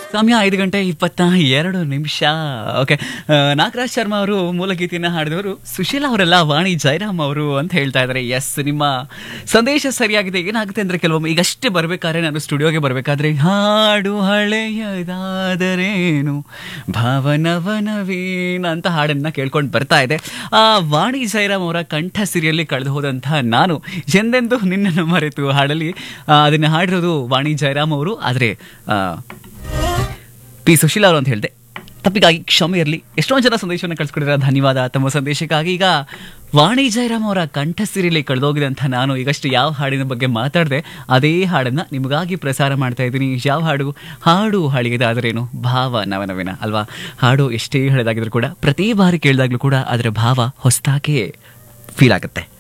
ಸಮಯ ಐದು ಗಂಟೆ ಇಪ್ಪತ್ತ ಎರಡು ನಿಮಿಷ ಓಕೆ ನಾಗರಾಜ್ ಶರ್ಮಾ ಅವರು ಮೂಲ ಗೀತೆಯನ್ನು ಹಾಡಿದವರು ಸುಶೀಲಾ ಅವರೆಲ್ಲ ವಾಣಿ ಜಯರಾಮ್ ಅವರು ಅಂತ ಹೇಳ್ತಾ ಇದ್ದಾರೆ ಎಸ್ ನಿಮ್ಮ ಸಂದೇಶ ಸರಿಯಾಗಿದೆ ಏನಾಗುತ್ತೆ ಅಂದ್ರೆ ಕೆಲವೊಮ್ಮೆ ಈಗಷ್ಟೇ ಬರ್ಬೇಕಾದ್ರೆ ನಾನು ಸ್ಟುಡಿಯೋಗೆ ಬರ್ಬೇಕಾದ್ರೆ ಹಾಡು ಹಳೆಯದಾದರೇನು ಭಾವನವನವೀನ ಅಂತ ಹಾಡನ್ನ ಕೇಳ್ಕೊಂಡು ಬರ್ತಾ ಇದೆ ಆ ವಾಣಿ ಜಯರಾಮ್ ಅವರ ಕಂಠ ಸಿರಿಯಲ್ಲಿ ಕಳೆದು ಹೋದಂತಹ ನಾನು ಎಂದೆಂದು ನಿನ್ನನ್ನು ಮರೆತು ಹಾಡಲಿ ಆ, ಅದನ್ನ ಹಾಡಿರೋದು ವಾಣಿ ಜಯರಾಮ್ ಅವರು ಆದರೆ ಪಿ ಸುಶೀಲಾ ಅವರು ಅಂತ ಹೇಳಿದೆ ತಪ್ಪಿಗಾಗಿ ಕ್ಷಮೆ ಇರಲಿ ಎಷ್ಟೊಂದು ಜನ ಸಂದೇಶವನ್ನು ಕಳಿಸ್ಕೊಡಿರ ಧನ್ಯವಾದ ತಮ್ಮ ಸಂದೇಶಕ್ಕಾಗಿ ಈಗ ವಾಣಿ ಜಯರಾಮ್ ಅವರ ಕಂಠಸಿರಿಲಿ ಕಳೆದೋಗಿದೆ ಅಂತ ನಾನು ಈಗಷ್ಟು ಯಾವ ಹಾಡಿನ ಬಗ್ಗೆ ಮಾತಾಡಿದೆ ಅದೇ ಹಾಡನ್ನ ನಿಮಗಾಗಿ ಪ್ರಸಾರ ಮಾಡ್ತಾ ಇದ್ದೀನಿ ಯಾವ ಹಾಡು ಹಾಡು ಹಳೆಯದಾದರೇನು ಭಾವ ನವನವಿನ ಅಲ್ವಾ ಹಾಡು ಎಷ್ಟೇ ಹಳೆದಾಗಿದ್ರು ಕೂಡ ಪ್ರತಿ ಬಾರಿ ಕೇಳಿದಾಗ್ಲೂ ಕೂಡ ಅದರ ಭಾವ ಹೊಸದಾಗೆ ಫೀಲ್ ಆಗುತ್ತೆ